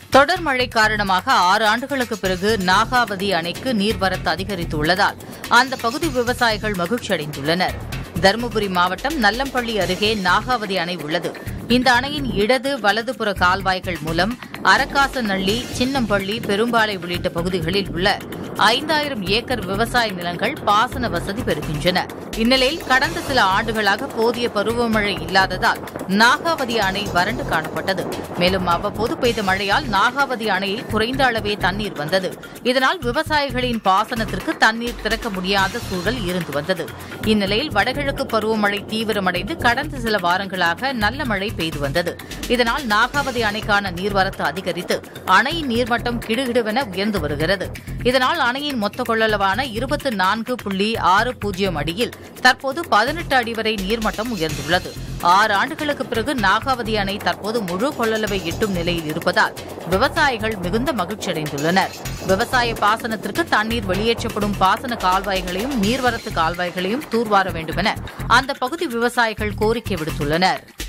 தொடர் மழை காரணமாக ஆறு ஆண்டுகளுக்கு பிறகு நாகாவதி அணைக்கு நீர்வரத்து அதிகரித்துள்ளதால் அந்த பகுதி விவசாயிகள் மகிழ்ச்சியடைந்துள்ளனர் தருமபுரி மாவட்டம் நல்லம்பள்ளி அருகே நாகாவதி அணை உள்ளது இந்த அணையின் இடது வலதுபுற கால்வாய்கள் மூலம் அரக்காசநள்ளி சின்னம்பள்ளி பெரும்பாலை உள்ளிட்ட பகுதிகளில் உள்ள ஐந்தாயிரம் ஏக்கர் விவசாய நிலங்கள் பாசன வசதி பெறுகின்றன இந்நிலையில் கடந்த சில ஆண்டுகளாக போதிய பருவமழை இல்லாததால் நாகாவதி அணை வறண்டு காணப்பட்டது மேலும் அவ்வப்போது பெய்த மழையால் நாகாவதி அணையில் குறைந்த அளவே தண்ணீர் வந்தது இதனால் விவசாயிகளின் பாசனத்திற்கு தண்ணீர் திறக்க முடியாத சூழல் இருந்து வந்தது இந்நிலையில் வடகிழக்கு பருவமழை தீவிரமடைந்து கடந்த சில வாரங்களாக நல்ல மழை பெய்து வந்தது இதனால் நாகாவதி அணைக்கான நீர்வரத்து அதிகரித்து அணையின் நீர்மட்டம் கிடுகிடுவென உயர்ந்து வருகிறது இதனால் அணையின் மொத்த கொள்ளளவான இருபத்து நான்கு புள்ளி ஆறு பூஜ்ஜியம் அடியில் தற்போது பதினெட்டு அடி வரை நீர்மட்டம் உயர்ந்துள்ளது ஆறு ஆண்டுகளுக்கு பிறகு நாகாவதி அணை தற்போது முழு கொள்ளளவை எட்டும் நிலையில் இருப்பதால் விவசாயிகள் மிகுந்த மகிழ்ச்சியடைந்துள்ளனர் விவசாய பாசனத்திற்கு தண்ணீர் வெளியேற்றப்படும் பாசன கால்வாய்களையும் நீர்வரத்து கால்வாய்களையும் தூர்வார வேண்டுமென அந்த பகுதி விவசாயிகள் கோரிக்கை விடுத்துள்ளனர்